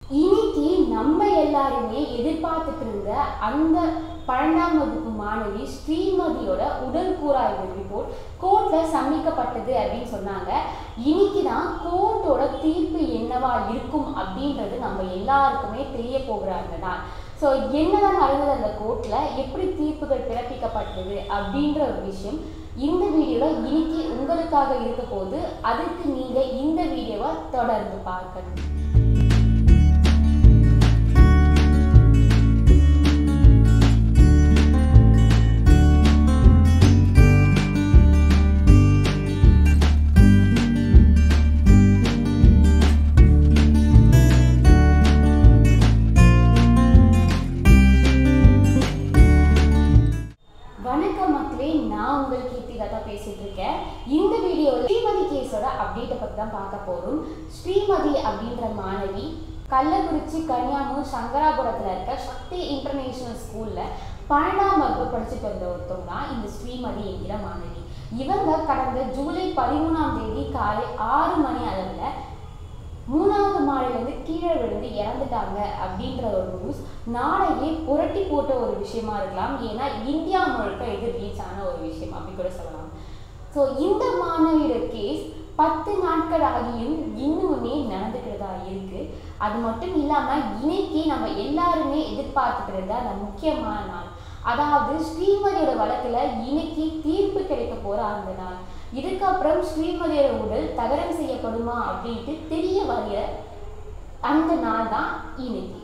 இன்னைக்கு நம்ம எல்லாருமே எதிர்பார்த்துட்டு இருந்த அந்த பன்னெண்டாம் வகுப்பு மாணவி ஸ்ரீமதியோட உடல் கூறாய்வு ரிப்போர்ட் கோர்ட்ல சமர்ப்பிக்கப்பட்டது அப்படின்னு சொன்னாங்க இன்னைக்கு தான் கோர்ட்டோட தீர்ப்பு என்னவா இருக்கும் அப்படின்றது நம்ம எல்லாருக்குமே தெரிய போகிறாங்க தான் ஸோ என்னதான் நடந்தது அந்த கோர்ட்ல எப்படி தீர்ப்புகள் பிறப்பிக்கப்பட்டது அப்படின்ற ஒரு விஷயம் இந்த வீடியோவில் இன்னைக்கு உங்களுக்காக இருக்க போது அதுக்கு நீங்க இந்த வீடியோவை தொடர்ந்து பார்க்கணும் வணக்கம் மக்களே நான் உங்கள் கீர்த்திகா தான் பேசிட்டு இருக்கேன் இந்த வீடியோவில் ஸ்ரீமதி கேஸோட அப்டேட்டை பற்றி தான் பார்க்க போகிறோம் ஸ்ரீமதி அப்படின்ற மாணவி கள்ளக்குறிச்சி கன்னியாகுமரி சங்கராபுரத்தில் இருக்க சக்தி இன்டர்நேஷனல் ஸ்கூலில் பன்னெண்டாம் வகுப்பு படிச்சுட்டு வந்த ஒருத்தவங்க தான் இந்த ஸ்ரீமதி என்கிற மாணவி இவங்க கடந்த ஜூலை பதிமூணாம் தேதி காலை ஆறு மணி அளவில் மூணாவது மாடியிலேருந்து கீழே விழுந்து இறந்துட்டாங்க அப்படின்ற ஒரு நியூஸ் நாளையே புரட்டி போட்ட ஒரு விஷயமா இருக்கலாம் ஏன்னா இந்தியா முழுக்க இது ரீச் ஆன ஒரு விஷயம் அப்படி கூட சொல்லலாம் ஸோ இந்த மாணவியோட கேஸ் பத்து நாட்கள் ஆகியும் இன்னுமே நடந்துக்கிட்டு தான் இருக்கு அது மட்டும் இல்லாமல் இன்னைக்கு நம்ம எல்லாருமே எதிர்பார்த்துட்டு இருந்த அந்த முக்கியமான நாள் அதாவது ஸ்ரீமதியோட வழக்குல இன்னைக்கு தீர்ப்பு கிடைக்க போற அந்த நாள் இதுக்கப்புறம் ஸ்ரீமதியோட உடல் தகரம் செய்யப்படுமா அப்படின்ட்டு தெரிய வரைய அந்த நாள் தான் இன்னைக்கு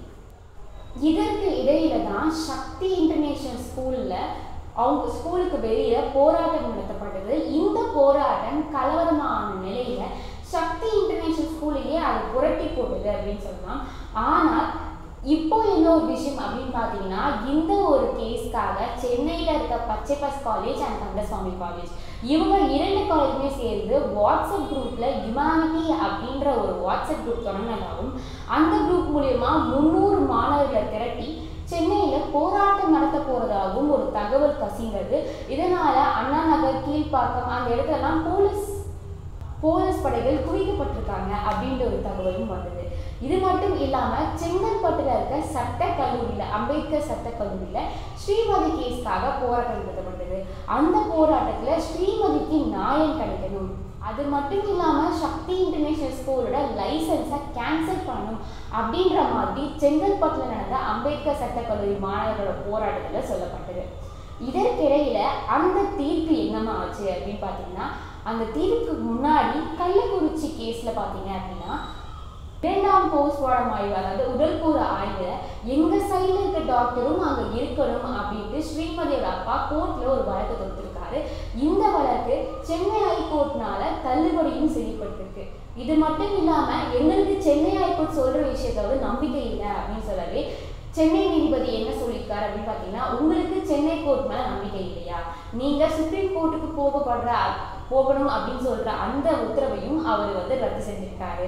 இதற்கு இடையில தான் சக்தி இன்டர்நேஷனல் ஸ்கூல்ல அவங்க ஸ்கூலுக்கு வெளியில போராட்டம் நடத்தப்பட்டது இந்த போராட்டம் கலவரமான நிலையில சக்தி இன்டர்நேஷனல் ஸ்கூல்லையே அதை புரட்டி போட்டது அப்படின்னு சொல்லலாம் ஆனால் இப்போ என்ன ஒரு விஷயம் அப்படின்னு பார்த்தீங்கன்னா இந்த ஒரு கேஸ்க்காக சென்னையில் இருக்க பச்சைப்பஸ் காலேஜ் அண்ட் கந்தசுவாமி காலேஜ் இவங்க இரண்டு காலேஜுமே சேர்ந்து வாட்ஸ்அப் குரூப்பில் ஹியூமானிட்டி அப்படின்ற ஒரு வாட்ஸ்அப் குரூப் தொடங்கினதாகவும் அந்த குரூப் மூலயமா முந்நூறு மாணவர்களை திரட்டி சென்னையில் போராட்டம் நடத்த போகிறதாகவும் ஒரு தகவல் கசிந்தது இதனால் அண்ணா நகர் கீழ்ப்பாக்கம் அந்த இடத்துலலாம் போலீஸ் போலீஸ் படைகள் குவிக்கப்பட்டிருக்காங்க அப்படின்ற ஒரு தகவலும் வந்தது இது மட்டும் இல்லாமல் செங்கல்பட்டுல இருக்க சட்ட கல்லூரியில் அம்பேத்கர் சட்ட கல்லூரியில் ஸ்ரீமதி கேஸ்க்காக போராட்டம் நடத்தப்பட்டது அந்த போராட்டத்தில் ஸ்ரீமதிக்கு நியாயம் கிடைக்கணும் அது மட்டும் இல்லாமல் சக்தி இன்டர்நேஷனல் ஸ்கூலோட லைசன்ஸை கேன்சல் பண்ணணும் அப்படின்ற மாதிரி செங்கல்பட்டில் நடந்த அம்பேத்கர் சட்ட கல்லூரி மாணவர்களோட போராட்டத்தில் சொல்லப்பட்டது இதற்கிடையில அந்த தீர்ப்பு என்னமா ஆச்சு அப்படின்னு பார்த்தீங்கன்னா அந்த தீர்ப்புக்கு முன்னாடி கள்ளக்குறிச்சி கேஸில் பார்த்தீங்க அப்படின்னா இரண்டாம் போஸ்ட்மார்டம் ஆய்வு அதாவது உடல்கூறு ஆய்வில் எங்கள் சைடில் இருக்க டாக்டரும் அங்கே இருக்கணும் அப்படின்ட்டு ஸ்ரீமதியோட அப்பா கோர்ட்டில் ஒரு வழக்கு தொடுத்திருக்காரு இந்த வழக்கு சென்னை ஹைகோர்ட்னால தள்ளுபடியும் செய்யப்பட்டிருக்கு இது மட்டும் இல்லாமல் எங்களுக்கு சென்னை ஹைகோர்ட் சொல்கிற விஷயத்தோட நம்பிக்கை இல்லை அப்படின்னு சொல்லவே சென்னை நீதிபதி என்ன சொல்லியிருக்காரு அப்படின்னு பார்த்தீங்கன்னா உங்களுக்கு சென்னை கோர்ட் மேலே நம்பிக்கை இல்லையா நீங்கள் சுப்ரீம் கோர்ட்டுக்கு போகப்படுற போகணும் அப்படின்னு சொல்கிற அந்த உத்தரவையும் அவர் வந்து ரத்து செஞ்சிருக்காரு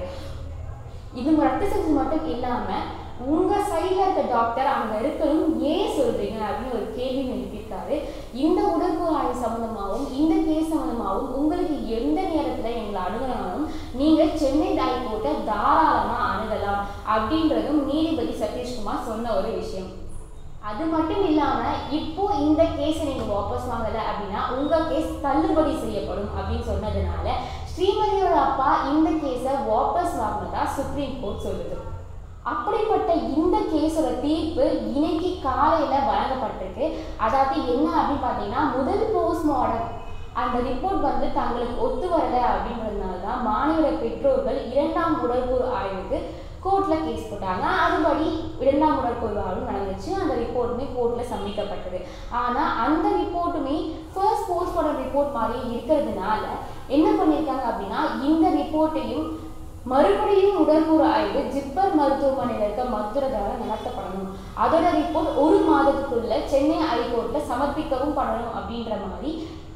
இது ரத்து செஞ்சது மட்டும் இல்லாமல் உங்கள் சைடில் இருக்க டாக்டர் அங்கே இருக்கணும் ஏன் சொல்கிறீங்க அப்படின்னு ஒரு கேள்வி எழுப்பியிருக்காரு இந்த உடற்கூறு ஆய்வு சம்மந்தமாகவும் இந்த கேஸ் சம்மந்தமாகவும் உங்களுக்கு எந்த நேரத்தில் எங்களை அணுகணும் நீங்கள் சென்னை ஹைகோர்ட்டை தாராளமாக அணுகலாம் அப்படின்றதும் நீதிபதி சதீஷ்குமார் சொன்ன ஒரு விஷயம் அது மட்டும் இல்லாமல் இப்போ இந்த கேஸை நீங்கள் வாபஸ் வாங்கலை அப்படின்னா உங்கள் கேஸ் தள்ளுபடி செய்யப்படும் அப்படின்னு சொன்னதுனால ஸ்ரீமதியோட அப்பா இந்த கேஸை வாபஸ் வாங்கினதா சுப்ரீம் கோர்ட் சொல்லுது அப்படிப்பட்ட இந்த கேஸோட தீர்ப்பு இன்னைக்கு காலையில் வழங்கப்பட்டிருக்கு அதாவது என்ன அப்படின்னு பார்த்தீங்கன்னா முதல் போஸ்ட்மார்டம் அந்த ரிப்போர்ட் வந்து தங்களுக்கு ஒத்து வரலை அப்படின்றதுனால தான் மாணவர பெற்றோர்கள் இரண்டாம் உடற்கூறு ஆய்வுக்கு கோர்ட்டில் கேஸ் போட்டாங்க அதுபடி இரண்டாம் உடற்கூறு ஆய்வு நடந்துச்சு அந்த ரிப்போர்ட்டுமே கோர்ட்டில் சமர்ப்பிக்கப்பட்டது ஆனால் அந்த ரிப்போர்ட்டுமே ஃபர்ஸ்ட் போஸ்ட்மார்டம் ரிப்போர்ட் மாதிரி இருக்கிறதுனால என்ன பண்ணியிருக்காங்க அப்படின்னா இந்த ரிப்போர்ட்டையும் மறுபடியும் உடற்கூறு ஆய்வு ஜிப்பர் மருத்துவமனையில் இருக்க மருத்துவரால் நடத்தப்படணும் அதோட ரிப்போர்ட் ஒரு மாதத்துக்குள்ள சென்னை ஹைகோர்ட்டில் சமர்ப்பிக்கவும் பண்ணணும் அப்படின்ற மாதிரி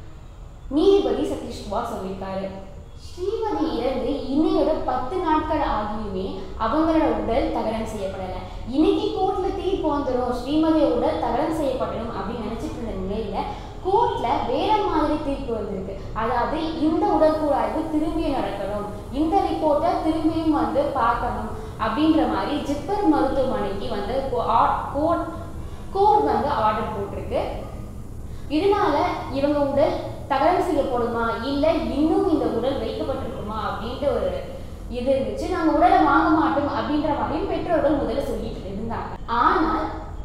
நீதிபதி சதீஷ்குமார் சொல்லியிருக்காரு ஸ்ரீமதி இறந்து இன்னையோட பத்து நாட்கள் ஆகியுமே அவங்களோட உடல் தகனம் செய்யப்படலை இன்னைக்கு கோர்ட்ல தீர்ப்பு வந்துடும் ஸ்ரீமதியோட உடல் தகனம் செய்யப்படணும் அப்படின்னு நினைச்சிட்டு இருந்த நிலையில கோர்ட்ல வேற மாதிரி தீர்ப்பு வந்திருக்கு அதாவது இந்த உடற்கூறு ஆய்வு திரும்பி நடக்கணும் இந்த ரிப்போர்ட்டை திரும்பியும் வந்து பார்க்கணும் அப்படின்ற மாதிரி ஜிப்பர் மருத்துவமனைக்கு வந்து கோர்ட் கோர்ட் வந்து ஆர்டர் போட்டிருக்கு இதனால இவங்க உடல் தகனம் செய்யப்படுமா இல்லை இன்னும் இந்த உடல் வைக்கப்பட்டிருக்குமா அப்படின்ற ஒரு இது இருந்துச்சு நாங்கள் உடலை வாங்க மாட்டோம் அப்படின்ற மாதிரியும் பெற்றோர்கள் முதல்ல சொல்லிட்டு இருந்தாங்க ஆனால்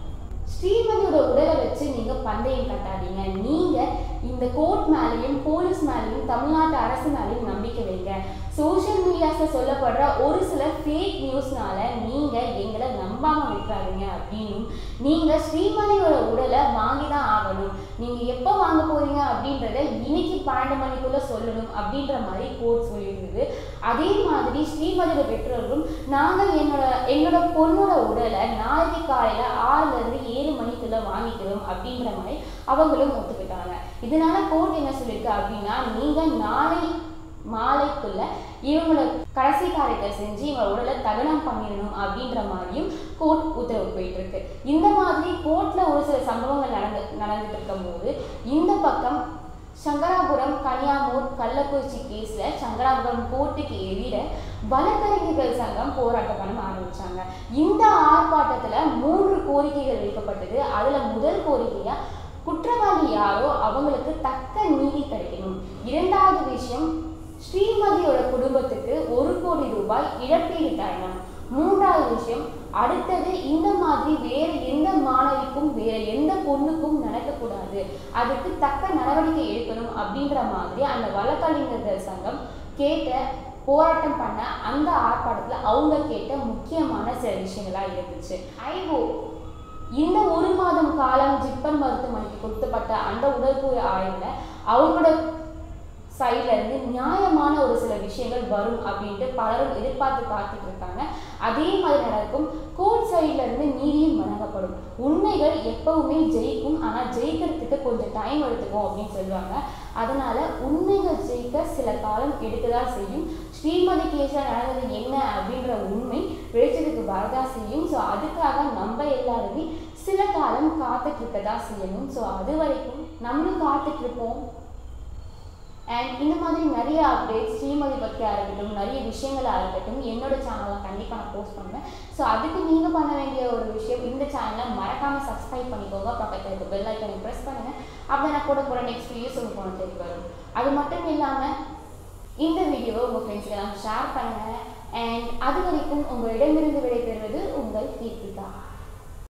ஸ்ரீமதியோட உடலை வச்சு நீங்க பந்தயம் கட்டாதீங்க நீங்க இந்த கோர்ட் மேலேயும் போலீஸ் மேலேயும் தமிழ்நாட்டு அரசு மேலேயும் நம்பிக்கை வைங்க சோஷியல் மீடியாஸ்ல சொல்லப்படுற ஒரு சில ஃபேக் நியூஸ்னால நீங்க எங்களை நம்பாம விட்டுறாதீங்க அப்படின்னும் நீங்க ஸ்ரீமதியோட உடலை வாங்கி தான் ஆகணும் நீங்க எப்போ வாங்க போறீங்க அப்படின்றத இன்னைக்கு பன்னெண்டு மணிக்குள்ள சொல்லணும் அப்படின்ற மாதிரி கோர்ட் சொல்லியிருந்தது அதே மாதிரி ஸ்ரீமதியோட பெற்றோர்களும் நாங்க என்னோட என்னோட பொண்ணோட உடலை நாளைக்கு காலையில ஆறுல இருந்து ஏழு மணிக்குள்ள வாங்கிக்கிறோம் அப்படின்ற மாதிரி அவங்களும் ஒத்துக்கிட்டாங்க இதனால கோர்ட் என்ன சொல்லியிருக்கு அப்படின்னா நீங்க நாளை மாலைக்குள்ள இவங்களோட கடைசி காரியத்தை செஞ்சு இவங்க உடலை தகனம் பண்ணிடணும் அப்படின்ற மாதிரியும் கோர்ட் உத்தரவு போயிட்டு இருக்கு இந்த மாதிரி கோர்ட்ல ஒரு சில சம்பவங்கள் நடந்து நடந்துட்டு இருக்கும் போது இந்த பக்கம் சங்கராபுரம் கனியாமூர் கள்ளக்குறிச்சி கேஸ்ல சங்கராபுரம் கோர்ட்டுக்கு எதிர வழக்கறிஞர்கள் சங்கம் போராட்டம் பண்ண ஆரம்பிச்சாங்க இந்த ஆர்ப்பாட்டத்துல மூன்று கோரிக்கைகள் வைக்கப்பட்டது அதுல முதல் கோரிக்கையா குற்றவாளி யாரோ அவங்களுக்கு தக்க நீதி கிடைக்கணும் இரண்டாவது விஷயம் ஸ்ரீமதியோட குடும்பத்துக்கு ஒரு கோடி ரூபாய் இழப்பீடு தரணும் மூன்றாவது விஷயம் அடுத்தது இந்த மாதிரி வேற எந்த மாணவிக்கும் வேற எந்த பொண்ணுக்கும் நடக்கக்கூடாது அதுக்கு தக்க நடவடிக்கை எடுக்கணும் அப்படின்ற மாதிரி அந்த வழக்கறிஞர்கள் சங்கம் கேட்ட போராட்டம் பண்ண அந்த ஆர்ப்பாட்டத்துல அவங்க கேட்ட முக்கியமான சில விஷயங்களா இருந்துச்சு ஐஓ இந்த ஒரு மாதம் காலம் ஜிப்பன் மருத்துவமனைக்கு கொடுக்கப்பட்ட அந்த உடற்கூறு ஆய்வுல அவங்களோட சைட்ல இருந்து நியாயமான ஒரு சில விஷயங்கள் வரும் அப்படின்ட்டு பலரும் எதிர்பார்த்து காத்துட்டு இருக்காங்க அதே மாதிரி நடக்கும் கோர்ட் சைட்ல இருந்து நீதியும் வழங்கப்படும் உண்மைகள் எப்பவுமே ஜெயிக்கும் ஆனா ஜெயிக்கிறதுக்கு கொஞ்சம் டைம் எடுத்துக்கும் அப்படின்னு சொல்லுவாங்க அதனால உண்மைகள் ஜெயிக்க சில காலம் எடுக்கதான் செய்யும் ஸ்ரீமதி கேஸில் நடந்தது என்ன அப்படின்ற உண்மை வெளிச்சத்துக்கு வரதா செய்யும் ஸோ அதுக்காக நம்ம எல்லாருமே சில காலம் காத்துட்டு இருக்கதா செய்யணும் ஸோ அது வரைக்கும் நம்மளும் காத்துட்டு இருப்போம் அண்ட் இந்த மாதிரி நிறைய அப்டேட்ஸ் ஸ்ரீமதி பற்றியாக இருக்கட்டும் நிறைய விஷயங்களாக இருக்கட்டும் என்னோட சேனலில் கண்டிப்பாக நான் போஸ்ட் பண்ணுவேன் ஸோ அதுக்கு நீங்கள் பண்ண வேண்டிய ஒரு விஷயம் இந்த சேனலை மறக்காமல் சப்ஸ்கிரைப் பண்ணிக்கோங்க பக்கத்தில் இருக்க பெல் ஐக்கனை ப்ரெஸ் பண்ணுங்கள் அப்போ நான் கூட கூட நெக்ஸ்ட் வீடியோஸ் உங்களுக்கு போன தேடி வரும் அது மட்டும் இல்லாமல் இந்த வீடியோவை உங்கள் ஃப்ரெண்ட்ஸ்க்கு எல்லாம் ஷேர் பண்ணுங்கள் அண்ட் அது வரைக்கும் உங்களிடமிருந்து விடைபெறுவது உங்கள் கீர்த்திகா